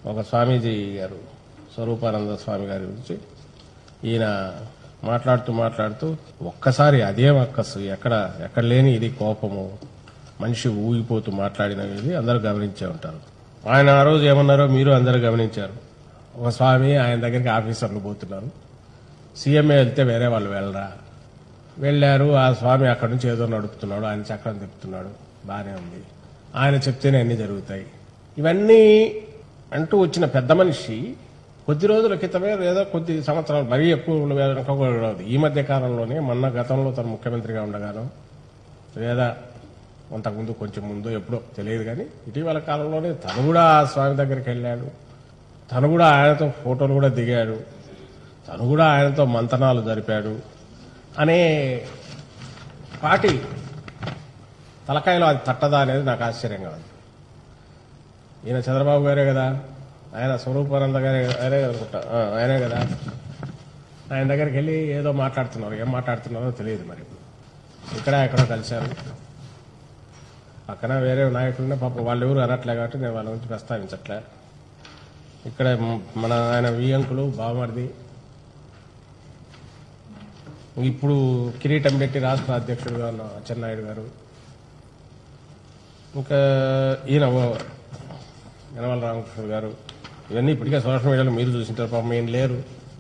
ఒక స్వామీజీ గారు స్వరూపానంద స్వామి గారి గురించి ఈయన మాట్లాడుతూ మాట్లాడుతూ ఒక్కసారి అదేం అక్కసు ఎక్కడ ఎక్కడ లేని ఇది కోపము మనిషి ఊగిపోతూ మాట్లాడినది అందరూ గమనించే ఉంటారు ఆయన ఆ రోజు ఏమన్నారో మీరు అందరూ గమనించారు ఒక స్వామి ఆయన దగ్గరికి ఆఫీసర్లు పోతున్నారు సీఎంఏ వెళ్తే వేరే వాళ్ళు వెళ్ళరా వెళ్ళారు ఆ స్వామి అక్కడి నుంచి ఏదో నడుపుతున్నాడు ఆయన చక్రం తిప్పుతున్నాడు బాగానే ఉంది ఆయన చెప్తేనే అన్ని జరుగుతాయి ఇవన్నీ అంటూ వచ్చిన పెద్ద మనిషి కొద్ది రోజుల క్రితమే ఏదో కొద్ది సంవత్సరాలు మరీ ఎక్కువ వెనక కూడా ఉండదు. ఈ మధ్య కాలంలోనే మొన్న గతంలో తను ముఖ్యమంత్రిగా ఉండగాను లేదా అంతకుముందు కొంచెం ముందు ఎప్పుడో తెలియదు కానీ ఇటీవల కాలంలోనే తను కూడా ఆ స్వామి దగ్గరికి వెళ్ళాడు తను కూడా ఆయనతో ఫోటోలు కూడా దిగాడు తను కూడా ఆయనతో మంతనాలు జరిపాడు అనే పాటి తలకాయలో అది తట్టదా అనేది నాకు ఆశ్చర్యంగా ఉంది ఈయన చంద్రబాబు గారే కదా ఆయన స్వరూపానంద గారే ఆయనే అనుకుంటా ఆ, ఆయనే కదా ఆయన దగ్గరికి వెళ్ళి ఏదో మాట్లాడుతున్నారు ఏం మాట్లాడుతున్నారో తెలియదు మరి ఇక్కడ ఎక్కడో కలిశారు పక్కన వేరే నాయకులున్న పాప వాళ్ళు ఎవరు అనట్లే కాబట్టి నేను వాళ్ళ గురించి ప్రస్తావించట్లే ఇక్కడ మ- మన ఆయన వియంకులు బావమరిది ఇప్పుడు కిరీటం పెట్టి రాష్ట్ర అధ్యక్షుడుగా ఉన్న అచ్చెన్నాయుడు గారు ఇంకా ఈయన ఓ- యనమల రామకృష్ణ గారు ఇవన్నీ ఇప్పటికే సోషల్ మీడియాలో మీరు చూసింటారు పాపం ఈయన లేరు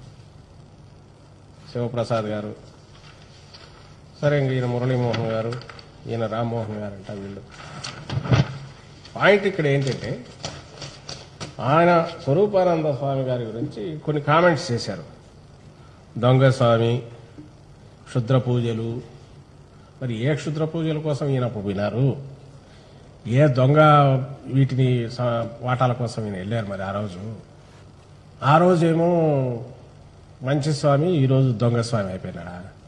శివప్రసాద్ గారు సరే ఇంక ఈయన మురళీమోహన్ గారు ఈయన రామ్మోహన్ గారు అంట వీళ్ళు పాయింట్ ఇక్కడ ఏంటంటే ఆయన స్వరూపానంద స్వామి గారి గురించి కొన్ని కామెంట్స్ చేశారు దొంగ స్వామి క్షుద్ర పూజలు మరి ఏ క్షుద్ర పూజల కోసం ఈయన అప్పుడు వినారు ఏ దొంగ వీటిని స- వాటాల కోసం ఈయన వెళ్ళారు మరి ఆ రోజు ఆ రోజేమో మంచి స్వామి ఈ రోజు దొంగ స్వామి అయిపోయినాడా